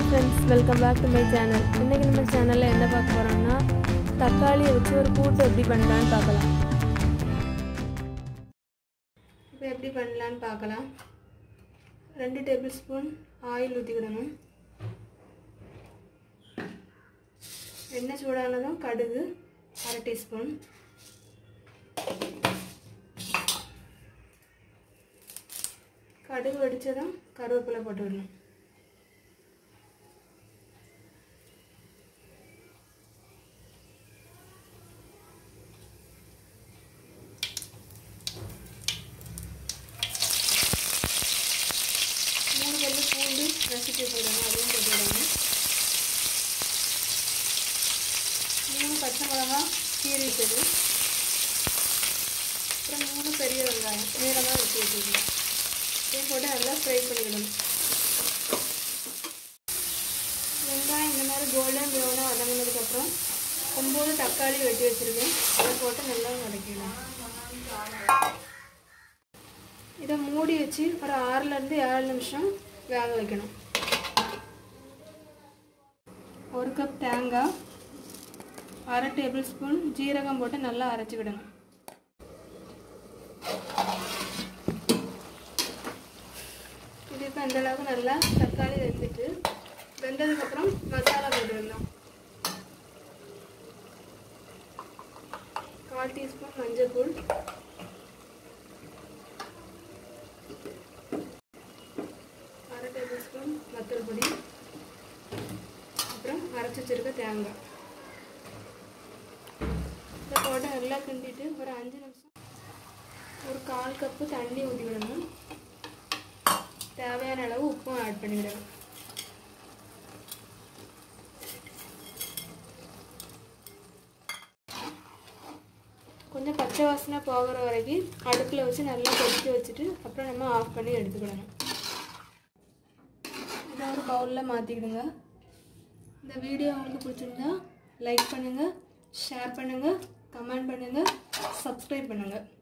friends welcome back to my channel இன்றைக்கி நம்ம சேனலில் என்ன பார்க்க போகிறோம்னா தக்காளியை வச்சு ஒரு கூட்டு எப்படி பண்ணலான்னு பார்க்கலாம் இப்போ எப்படி பண்ணலான்னு பார்க்கலாம் ரெண்டு டேபிள் ஸ்பூன் ஆயில் ஊற்றிக்கிடணும் எண்ணெய் சூடானதும் கடுகு அரை டீஸ்பூன் கடுகு வெடித்ததும் கருவேப்பிலை போட்டு விடணும் மூணு பல்லு பூண்டு நசுக்கி போடணும் அதையும் போட்டு விடணும் மூணு பச்சை மிளகா கீரி வச்சது அப்புறம் மூணு பெரிய வெங்காயம் நீளமாக வெட்டி வச்சுக்கணும் இதையும் போட்டு நல்லா ஃப்ரை பண்ணிக்கணும் வெங்காயம் இந்த மாதிரி கோல்டன் ப்ரௌனாக வதங்கினதுக்கப்புறம் ஒம்பது தக்காளி வெட்டி வச்சுருக்கேன் அதை போட்டு நல்லா வதக்கிடணும் இதை மூடி வச்சு ஒரு ஆறுலேருந்து ஏழு நிமிஷம் வேக வைக்கணும் ஒரு கப் தேங்காய் அரை டேபிள் ஸ்பூன் ஜீரகம் போட்டு நல்லா அரைச்சிக்கிடணும் இது இப்போ இந்த அளவுக்கு நல்லா தக்காளி வெந்துட்டு வெந்ததுக்கப்புறம் மசாலா போட்டுடலாம் கால் டீஸ்பூன் மஞ்சள் தூள் அரை டேபிள் ஸ்பூன் வத்தல் பொடி அப்புறம் அரைச்சி வச்சிருக்க தேங்காய் இதை போட்டு நல்லா கிண்டிட்டு ஒரு அஞ்சு நிமிஷம் ஒரு கால் கப்பு தண்ணி ஊற்றிக்கிடணும் தேவையான அளவு உப்பும் ஆட் பண்ணிக்கிடணும் கொஞ்சம் பச்சை வாசனை போகிற வரைக்கும் அடுப்பில் வச்சு நல்லா கொதிக்க வச்சுட்டு அப்புறம் நம்ம ஆஃப் பண்ணி எடுத்துக்கிடணும் இதை ஒரு பவுலில் மாற்றிக்கிடுங்க இந்த வீடியோ உங்களுக்கு பிடிச்சிருந்தா லைக் பண்ணுங்கள் ஷேர் பண்ணுங்கள் கமெண்ட் பண்ணுங்கள் சப்ஸ்கிரைப் பண்ணுங்கள்